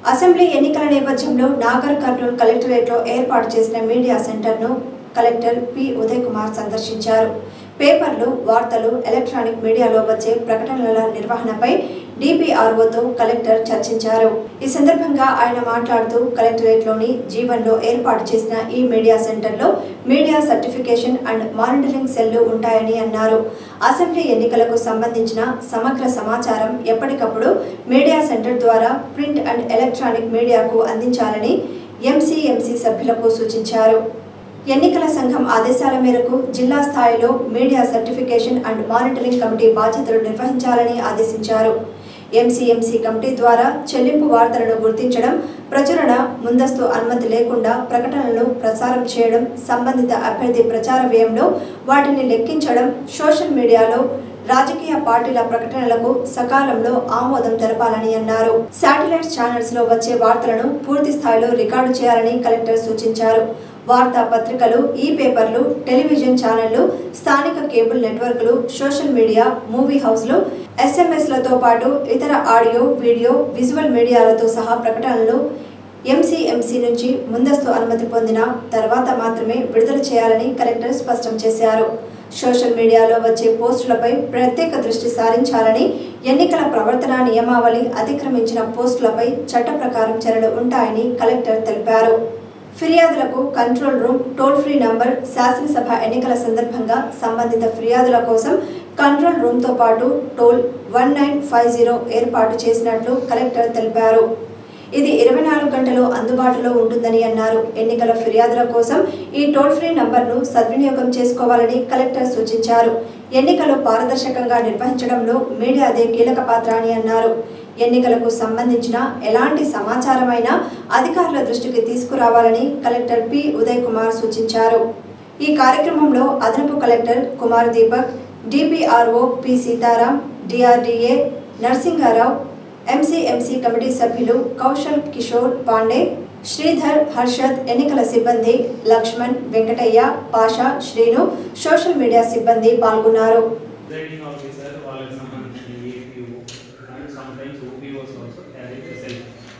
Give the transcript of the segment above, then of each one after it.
Assembly ఎన్నికల నేపథ్యంలో నాగర్ కర్నూలు కలెక్టరేట్లో ఏర్పాటు చేసిన మీడియా సెంటర్ను కలెక్టర్ పి ఉదయ్ కుమార్ సందర్శించారు పేపర్లు వార్తలు ఎలక్ట్రానిక్ మీడియాలో వచ్చే ప్రకటనల నిర్వహణపై డిపిఆర్ఓతో కలెక్టర్ చర్చించారు ఈ సందర్భంగా ఆయన మాట్లాడుతూ కలెక్టరేట్లోని జీవన్లో ఏర్పాటు చేసిన ఈ మీడియా సెంటర్లో media certification and monitoring cell ఉంటాయని అన్నారు అసెంబ్లీ ఎన్నికలకు సంబంధించిన సమగ్ర సమాచారం ఎప్పటికప్పుడు మీడియా సెంటర్ ద్వారా ప్రింట్ అండ్ ఎలక్ట్రానిక్ మీడియాకు అందించాలని ఎంసీఎంసీ సభ్యులకు సూచించారు ఎన్నికల సంఘం ఆదేశాల మేరకు జిల్లా స్థాయిలో media certification and monitoring committee బాధ్యతలు నిర్వహించాలని ఆదేశించారు ఎంసీఎంసీ కమిటీ ద్వారా చెల్లింపు వార్తలను గుర్తించడం ప్రచురణ ముందస్తు అనుమతి లేకుండా ప్రకటనలు ప్రసారం చేయడం సంబంధిత అభ్యర్థి ప్రచార వ్యయంలో వాటిని లెక్కించడం సోషల్ మీడియాలో రాజకీయ పార్టీల ప్రకటనలకు సకాలంలో ఆమోదం తెలపాలని అన్నారు శాటిలైట్ ఛానల్స్ లో వచ్చే వార్తలను పూర్తి స్థాయిలో రికార్డు చేయాలని కలెక్టర్ సూచించారు వార్తా పత్రికలు ఈ పేపర్లు టెలివిజన్ ఛానళ్లు స్థానిక కేబుల్ నెట్వర్క్లు సోషల్ మీడియా మూవీ హౌస్లు ఎస్ఎంఎస్లతో పాటు ఇతర ఆడియో వీడియో విజువల్ మీడియాలతో సహా ప్రకటనలు ఎంసీఎంసీ నుంచి ముందస్తు అనుమతి పొందిన తర్వాత మాత్రమే విడుదల చేయాలని కలెక్టర్ స్పష్టం చేశారు సోషల్ మీడియాలో వచ్చే పోస్టులపై ప్రత్యేక దృష్టి సారించాలని ఎన్నికల ప్రవర్తన నియమావళి అతిక్రమించిన పోస్టులపై చట్ట ప్రకారం చర్యలు ఉంటాయని కలెక్టర్ తెలిపారు ఫిర్యాదులకు control room toll free number శాసనసభ ఎన్నికల సందర్భంగా సంబంధిత ఫిర్యాదుల కోసం కంట్రోల్ రూమ్తో పాటు toll one nine five zero ఏర్పాటు చేసినట్లు కలెక్టర్ తెలిపారు ఇది ఇరవై నాలుగు గంటలు అందుబాటులో ఉంటుందని అన్నారు ఎన్నికల ఫిర్యాదుల కోసం ఈ టోల్ ఫ్రీ నంబర్ను సద్వినియోగం చేసుకోవాలని కలెక్టర్ సూచించారు ఎన్నికలు పారదర్శకంగా నిర్వహించడంలో మీడియాదే కీలక పాత్ర అని అన్నారు ఎన్నికలకు సంబంధించిన ఎలాంటి సమాచారమైనా అధికారుల దృష్టికి తీసుకురావాలని కలెక్టర్ పి ఉదయ్ కుమార్ సూచించారు ఈ కార్యక్రమంలో అదనపు collector Kumar Deepak DPRO P Sitaram DRDA Narasingarao MCMC committee సభ్యులు కౌశల్ కిషోర్ పాండే శ్రీధర్ హర్షద్ ఎన్నికల సిబ్బంది లక్ష్మణ్ వెంకటయ్య పాషా శ్రీను సోషల్ మీడియా సిబ్బంది పాల్గొన్నారు ప్రిసైడింగ్ ఆఫీసర్ వాళ్ళకి సంబంధించిన APO and some times OPOs also carry the cell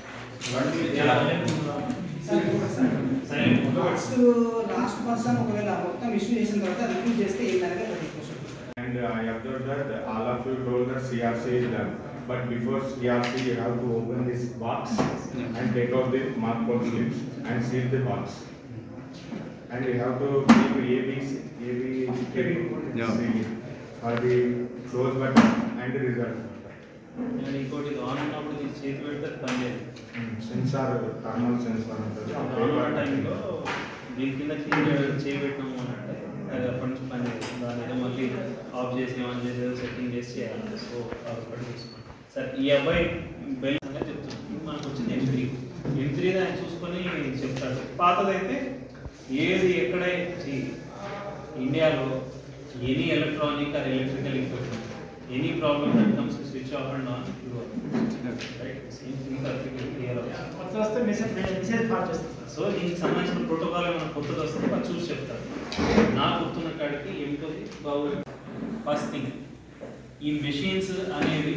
silent last last person ఒకవేళ మొత్తం ఇష్యూ చేసిన తర్వాత రివ్యూ చేస్తే ఏ మేరకు అది question And I observed that all of you told that CRC is done. But before CRC, you have to open this box and take out the mark code slips and seal the box. And you have to keep ABC, AB, Yeah. for the close button and the result. నేను ఇంకోటి ఇది on ఉన్నప్పుడు ఇది చేతి పెడితే అది పని చేయదు Sensor, thermal sensor ఉంటుంది. ఆన్ ఉన్న టైంలో దీని కింద కింద చేయి పెట్టినాము అని అంటే అది అప్పటి నుంచి పని చేయదు దాని ఏదో మళ్ళీ ఆఫ్ చేసి ఆన్ చేసి ఏదో సెట్టింగ్ చేసి చేయాలి సో అదొకటి చూసుకోండి సరే ఈ అబ్బాయి బెల్ అనేది చెప్తున్నాను మనకు వచ్చింది ఎం త్రీ ఎం త్రీ ఆయన చూసుకొని చెప్తాడు పాతదైతే ఏది ఎక్కడ ఇండియాలో any electronic or electrical equipment any problem that comes switch off and on right same thing clear కొత్త వస్తే మెసేజ్ మెసేజ్ పాస్ చేస్తాం సో దీనికి సంబంధించిన ప్రోటోకాల్ ఏమైనా కొత్తది వస్తే అది చూసి చెప్తారు నాకు గుర్తున్న కాడికి ఏమిటో బాగు ఫస్ట్ థింగ్ ఈ మెషిన్స్ అనేవి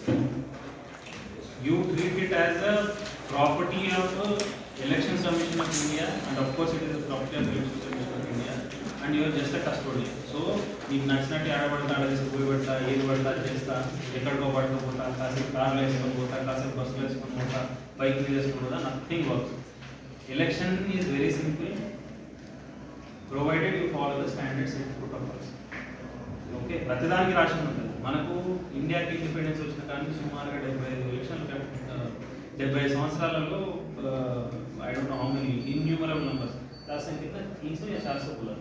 you treat it as a property of elections commission of India and of course it is property of elections commission of India and your just a custodian so నీకు నచ్చినట్టు ఆడబడతా ఆడ తీసుకుపోయి పెడతా ఏది పడతా అది చేస్తా ఎక్కడికో పడుకోపోతా కాసేపు కార్లో వేసుకొని పోతా కాసేపు బస్సులో వేసుకొని పోతా బైక్ మీద వేసుకొని పోతా nothing works election is very simple provided you follow the standards and protocols okay ప్రతిదానికి రాసి ఉంటుంది మనకు ఇండియాకి ఇండిపెండెన్స్ వచ్చిన కానీ సుమారుగా డెబ్బై ఐదు ఎలక్షన్లు డెబ్బై ఐదు సంవత్సరాలలో I don't know how many innumerable numbers రాసిన కింద తీసి శాస్త్రకులు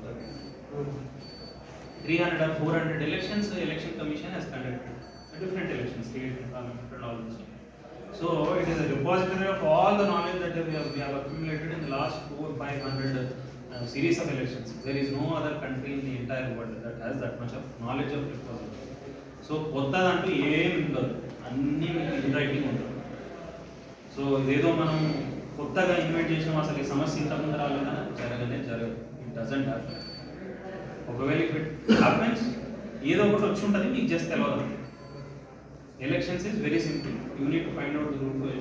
three hundred or four hundred elections election commission has conducted different elections state parliament and all this So it is a repository of all the knowledge that we have, we have accumulated in the last four, five hundred uh, series of elections. There is no other country in the entire world that has that much of knowledge of repository. So కొత్తదంటూ ఏమి ఉండదు అన్నీ మీకు in writing ఉంటుంది so ఇదేదో మనం కొత్తగా invite చేసినాం అసలు ఈ సమస్య ఇంతకుముందు రాలేదా జరగనే జరగదు ఇట్ డజంట్ హ్యాపన్ ఒకవేళ ఇఫ్ ఇట్ హ్యాపెన్స్ ఏదో ఒకటి వచ్చి ఉంటుంది మీకు జస్ట్ తెలియదు elections is very simple you need to find out the rule position నీకు ఎన్ని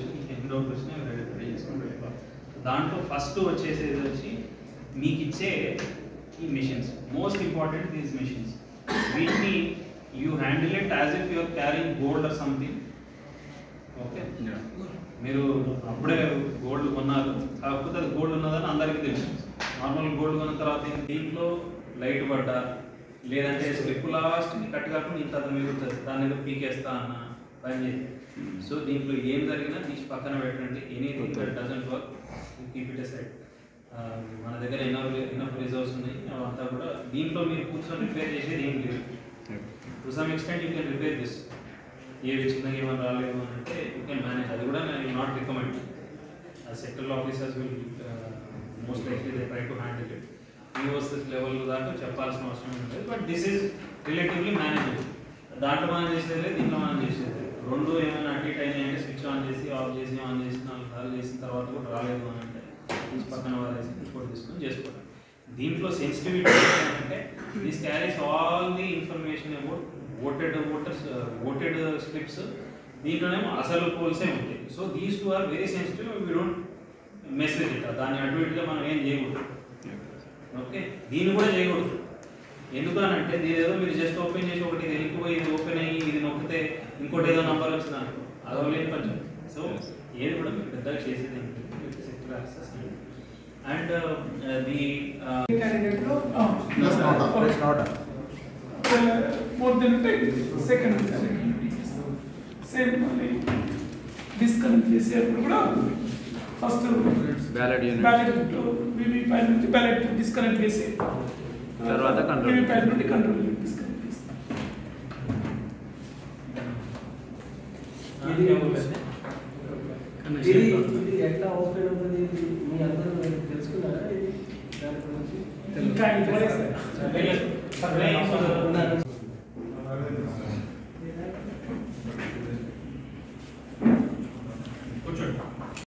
డౌట్ వచ్చినా రెడీ రెడీ చేసుకుని వెళ్ళిపోవాలి దాంట్లో ఫస్ట్ వచ్చేసేది వచ్చి మీకు ఇచ్చే ఈ machines most important these machines వీటిని you handle it as if you're carrying gold or something okay మీరు అప్పుడే గోల్డ్ కొన్నారు కాకపోతే అది గోల్డ్ ఉన్నదని అందరికీ తెలుసు నార్మల్ గోల్డ్ కొన్న తర్వాత ఏం- దీంట్లో లైట్ పడ్డా లేదంటే స్లిప్ లాస్ట్ కట్ కాకుండా ఇంత అంత మిగులుతుంది దాన్ని ఏదో పీకేస్తా అన్న పని చేసి సో దీంట్లో ఏం జరిగినా తీసి పక్కన పెట్టండి anything that doesn't work keep it side మన దగ్గర ఎన్నో ఎన్నో రిజర్వ్స్ ఉన్నాయి అవంతా కూడా దీంట్లో మీరు కూర్చొని రిపేర్ చేసేది ఏం లేదు to some extent you can repair this ఏవి చిన్నగా ఏమైనా రాలేదు అని అంటే యూ కెన్ మేనేజ్ అది కూడా నేను not recommend sector officers will most likely they try to handle it university level దాకా చెప్పాల్సిన అవసరం ఉంటుంది but this is relatively manageable దాంట్లో మనం చేసేది లేదు దీంట్లో మనం చేసేది లేదు. రెండు ఏమైనా అటు ఇటు అయినాయంటే స్విచ్ ఆన్ చేసి ఆఫ్ చేసి ఆన్ చేసి నాలుగు సార్లు చేసిన తర్వాత కూడా రాలేదు అని అంటే తీసి పక్కన వారేసి ఇంకోటి తీసుకొని చేసుకోవడం దీంట్లో సెన్సిటివిటీ అంటే this carries all the information about voted voters voted slips దీంట్లోనేమో అసలు పోల్సే ఉంటాయి so these two are very sensitive we don't message it దాన్ని అటు ఇటుగా మనం ఏం చేయకూడదు ఓకే దీన్ని కూడా చేయకూడదు ఎందుకు అని అంటే దీని ఏదో మీరు జస్ట్ ఓపెన్ చేసి ఒకటి ఇది వెళ్ళిపోయి ఇది ఓపెన్ అయ్యి ఇది నొక్కితే ఇంకోటి ఏదో నంబర్ వచ్చింది అనుకో అదో లేని కొంచెం సో ఏది కూడా మీరు పెద్దగా చేసేది sector access and the candidate లో That's not a, that's not a. More than second same మళ్ళీ డిస్కనెక్ట్ చేసేటప్పుడు కూడా first Ballot unit. Ballot VVPAT నుంచి బ్యాలెట్ డిస్కనెక్ట్ చేసి తర్వాత control. వివిప్యాట్ నుండి కంట్రోల్ డిస్కనెక్ట్ చేసి ఇది ఇది ఇది ఎట్లా ఓపెన్ అవుతుంది ఇది మీ అందరూ తెలుసుకున్నారా ఇది దాని గురించి ఇంకా ఇంతవరకు ఉన్నారు.